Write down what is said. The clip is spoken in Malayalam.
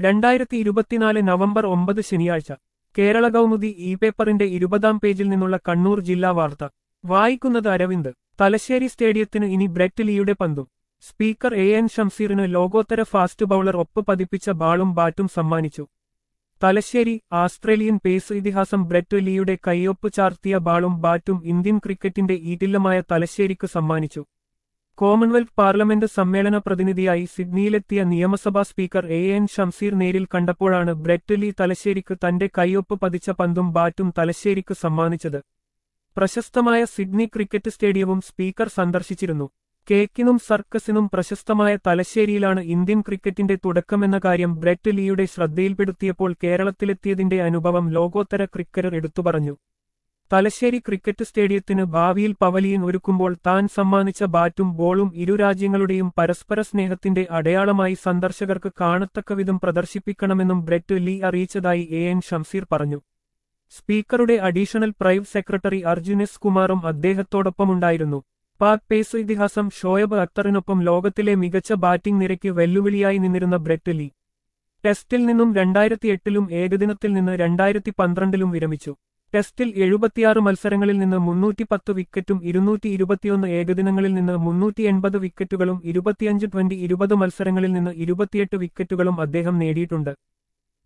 രണ്ടായിരത്തി ഇരുപത്തിനാല് നവംബർ ഒമ്പത് ശനിയാഴ്ച കേരള കൗമുദി ഇ പേപ്പറിന്റെ ഇരുപതാം പേജിൽ നിന്നുള്ള കണ്ണൂർ ജില്ലാ വാർത്ത വായിക്കുന്നത് അരവിന്ദ് തലശ്ശേരി സ്റ്റേഡിയത്തിന് ഇനി ബ്രെറ്റ് ലീയുടെ പന്തും സ്പീക്കർ എ എൻ ഷംസീറിന് ലോകോത്തര ഫാസ്റ്റ് ബൌളർ ഒപ്പ് പതിപ്പിച്ച ബാളും ബാറ്റും സമ്മാനിച്ചു തലശ്ശേരി ആസ്ട്രേലിയൻ പേസ് ഇതിഹാസം ബ്രെറ്റ് ലീയുടെ കയ്യൊപ്പ് ചാർത്തിയ ബാളും ബാറ്റും ഇന്ത്യൻ ക്രിക്കറ്റിന്റെ ഈറ്റില്ലമായ തലശ്ശേരിക്ക് സമ്മാനിച്ചു കോമൺവെൽത്ത് പാർലമെന്റ് സമ്മേളന പ്രതിനിധിയായി സിഡ്നിയിലെത്തിയ നിയമസഭാ സ്പീക്കർ എ എൻ ഷംസീർ നേരിൽ കണ്ടപ്പോഴാണ് ബ്രെറ്റ് ലീ തലശ്ശേരിക്ക് തന്റെ കയ്യൊപ്പ് പതിച്ച പന്തും ബാറ്റും തലശ്ശേരിക്ക് സമ്മാനിച്ചത് പ്രശസ്തമായ സിഡ്നി ക്രിക്കറ്റ് സ്റ്റേഡിയവും സ്പീക്കർ സന്ദർശിച്ചിരുന്നു കേക്കിനും സർക്കസിനും പ്രശസ്തമായ തലശ്ശേരിയിലാണ് ഇന്ത്യൻ ക്രിക്കറ്റിന്റെ തുടക്കമെന്ന കാര്യം ബ്രെറ്റ് ലീയുടെ ശ്രദ്ധയിൽപ്പെടുത്തിയപ്പോൾ കേരളത്തിലെത്തിയതിന്റെ അനുഭവം ലോകോത്തര ക്രിക്കറ്റർ എടുത്തുപറഞ്ഞു തലശ്ശേരി ക്രിക്കറ്റ് സ്റ്റേഡിയത്തിന് ഭാവിയിൽ പവലിയൻ ഒരുക്കുമ്പോൾ താൻ സമ്മാനിച്ച ബാറ്റും ബോളും ഇരു രാജ്യങ്ങളുടെയും പരസ്പര സ്നേഹത്തിന്റെ അടയാളമായി സന്ദർശകർക്ക് കാണത്തക്കവിധം പ്രദർശിപ്പിക്കണമെന്നും ബ്രെറ്റ് ലീ അറിയിച്ചതായി എ എൻ ഷംസീർ പറഞ്ഞു സ്പീക്കറുടെ അഡീഷണൽ പ്രൈവ് സെക്രട്ടറി അർജുനെസ് കുമാറും അദ്ദേഹത്തോടൊപ്പമുണ്ടായിരുന്നു പാക് പേസ് ഇതിഹാസം ഷോയബ് അക്തറിനൊപ്പം ലോകത്തിലെ മികച്ച ബാറ്റിംഗ് നിരയ്ക്ക് വെല്ലുവിളിയായി നിന്നിരുന്ന ബ്രെറ്റ് ലീ ടെസ്റ്റിൽ നിന്നും രണ്ടായിരത്തി എട്ടിലും ഏകദിനത്തിൽ നിന്ന് രണ്ടായിരത്തി പന്ത്രണ്ടിലും വിരമിച്ചു ടെസ്റ്റിൽ എഴുപത്തിയാറ് മത്സരങ്ങളിൽ നിന്ന് മുന്നൂറ്റി പത്ത് വിക്കറ്റും ഇരുന്നൂറ്റി ഇരുപത്തിയൊന്ന് ഏകദിനങ്ങളിൽ നിന്ന് മുന്നൂറ്റി എൺപത് വിക്കറ്റുകളും ഇരുപത്തിയഞ്ച് ട്വന്റി ഇരുപത് മത്സരങ്ങളിൽ നിന്ന് ഇരുപത്തിയെട്ട് വിക്കറ്റുകളും അദ്ദേഹം നേടിയിട്ടുണ്ട്